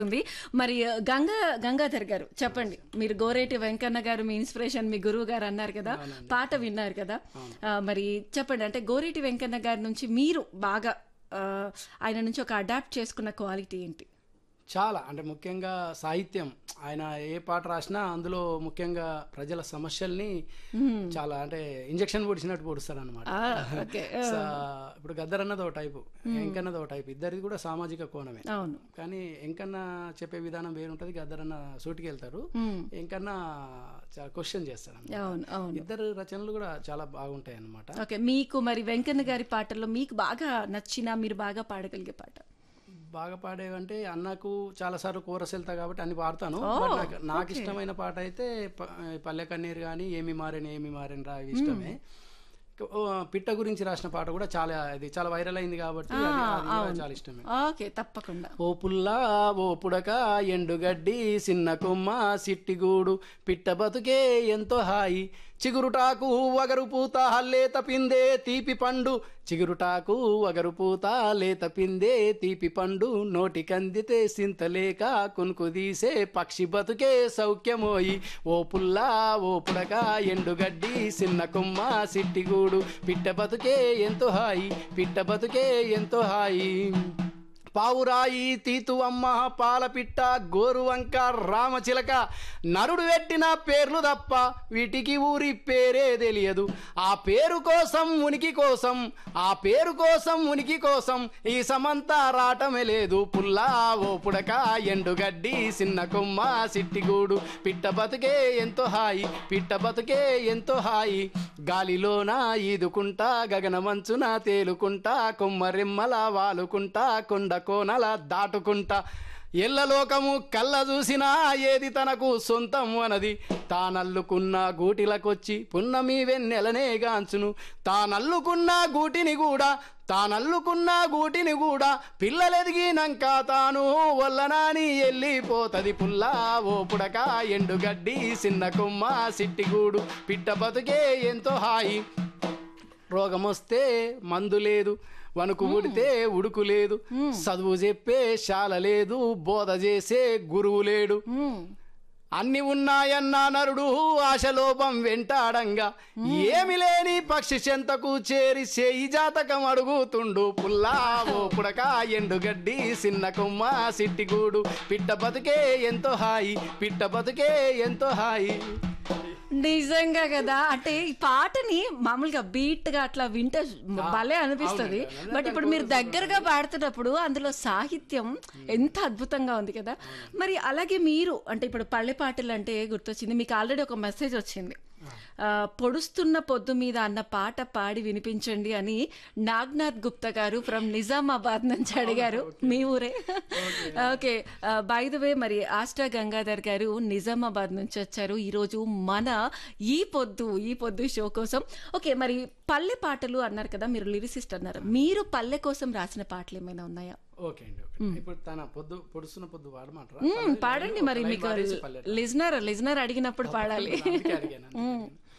ఉంది మరి గంగా గంగాధర్ గారు చెప్పండి మీరు గోరేటి వెంకన్న గారు మీ ఇన్స్పిరేషన్ మీ గురువు గారు అన్నారు కదా పాట విన్నారు కదా ఆ, మరి చెప్పండి అంటే గోరేటి వెంకన్న గారి నుంచి మీరు బాగా ఆ, ఆయన నుంచి ఒక అడాప్ట్ చేసుకున్న క్వాలిటీ ఏంటి చాలా అంటే ముఖ్యంగా సాహిత్యం ఆయన ఏ పాట రాసినా అందులో ముఖ్యంగా ప్రజల సమస్యల్ని చాలా అంటే ఇంజక్షన్ పొడిచినట్టు పొడుస్తారు అనమాట ఆ, ఓకే ఇప్పుడు గద్దర్ అన్నది ఒక టైపు ఎంకన్నది ఒక టైపు ఇద్దరిది కూడా సామాజిక కోణమే అవును కానీ ఎంకన్న చెప్పే విధానం వేరుంటది గద్దర్ అన్న సూటికి వెళ్తారు ఎంకన్న చాలా క్వశ్చన్ చేస్తారు అన్నమాట. అవును అవును ఇద్దరు రచనలు కూడా చాలా బాగుంటాయి అన్నమాట ఓకే మీకు మరి వెంకన్న గారి పాటల్లో మీకు బాగా నచ్చిన మీరు బాగా పాడగలిగే పాట బాగా పాడేవంటే అన్నకు చాలా సార్లు కోరస్ వెళ్తా కాబట్టి అన్ని పాడతాను బట్ నాకు నాకు ఇష్టమైన పాట అయితే ప- పల్లె కన్నీరు కానీ ఏమి మారేని ఏమి మారేని రా ఇవి ఇష్టమే ఓ, పిట్ట గురించి రాసిన పాట కూడా చాలా ఇది చాలా వైరల్ అయింది కాబట్టి అది- అది కూడా చాలా ఇష్టమే ఓకే తప్పకుండా ఓ పుల్లా ఓ పుడక ఎండుగడ్డి సిన్న కొమ్మ సిట్టిగూడు పిట్ట బతుకే ఎంతో హాయి చిగురుటాకు వగరు పూత లేత పిందే తీపి పండు చిగురుటాకు వగరు పూత లేత పిందే తీపి పండు నోటికందితే సింతలేక కునుకు తీసే పక్షి బతుకే సౌఖ్యమోయి ఓ పుల్లా ఓ పుడక ఎండుగడ్డి సిన్న కొమ్మ సిట్టిగూడు పిట్ట బతుకే ఎంతో హాయి పిట్ట బతుకే ఎంతో హాయి పావురాయి తీతువమ్మ పాలపిట్ట గోరువంక రామచిలక నరుడు పెట్టిన పేర్లు తప్ప వీటికి ఊరి పేరే తెలియదు ఆ పేరు కోసం ఉనికి కోసం ఆ పేరు కోసం ఉనికి కోసం ఈ సమంతా రాటమే లేదు పుల్లా ఓ పుడక ఎండుగడ్డి సిన్న కొమ్మ సిట్టిగూడు పిట్ట బతుకే ఎంతో హాయి పిట్ట బతుకే ఎంతో హాయి గాలిలోన ఈదుకుంటా గగన మంచున తేలుకుంటా కొమ్మరెమ్మల వాలుకుంటా కొండ కోనల దాటుకుంటా ఎల్లలోకము కళ్ళ చూసినా ఏది తనకు సొంతం అనది తానల్లుకున్న గూటిలకొచ్చి పున్నమి వెన్నెలనే గాంచును తానల్లుకున్న గూటిని కూడా తానల్లుకున్న గూటిని కూడా పిల్లలెదిగినాక తాను వల్లనాని వెళ్ళిపోతది పుల్లా ఓ పుడక ఎండుగడ్డి సిన్న కొమ్మ సిట్టిగూడు పిట్ట బతుకే ఎంతో హాయి రోగమొస్తే మందు లేదు వణుకు ఉడితే ఉడుకు లేదు చదువు చెప్పే శాల లేదు బోధ చేసే గురువు లేడు మ్మ్. అన్ని ఉన్నాయన్న నరుడు ఆశలోపం వెంటాడంగా ఏమి లేని పక్షి చెంతకు చేరి చేయి జాతకం అడుగుతుండు పుల్లా ఓ పుడక ఎండుగడ్డి సిన్న కొమ్మ సిట్టిగూడు పిట్ట బతుకే ఎంతో హాయి పిట్ట బతుకే ఎంతో హాయి నిజంగా కదా అంటే ఈ పాటని మామూలుగా బీట్ గా అట్లా వింటే భలే అనిపిస్తుంది బట్ ఇప్పుడు మీరు దగ్గరగా పాడుతున్నప్పుడు అందులో సాహిత్యం ఎంత అద్భుతంగా ఉంది కదా మరి అలాగే మీరు అంటే ఇప్పుడు పల్లె పాటలు అంటే గుర్తొచ్చింది మీకు ఆల్రెడీ ఒక మెసేజ్ వచ్చింది ఆ, పొడుస్తున్న పొద్దు మీద అన్న పాట పాడి వినిపించండి అని నాగ్నాథ్ గుప్తా గారు ఫ్రమ్ నిజామాబాద్ నుంచి అడిగారు మీ ఊరే ఓకే బై ద వే మరి ఆస్టా గంగాధర్ గారు నిజామాబాద్ నుంచి వచ్చారు ఈరోజు మన ఈ పొద్దు ఈ పొద్దు షో కోసం ఓకే మరి పల్లె పాటలు అన్నారు కదా మీరు లిరిసిస్ట్ అన్నారు మీరు పల్లె కోసం రాసిన పాటలు ఏమైనా ఉన్నాయా ఓకే అండి ఓకే ఇప్పుడు తన పొద్దు పొడుస్తున్న పొద్దు వాడమంటారా మ్మ్, పాడండి మరి మీకు లిజనర్ లిజనర్ అడిగినప్పుడు పాడాలి అందుకే అడిగాను అందుకే అడిగాను.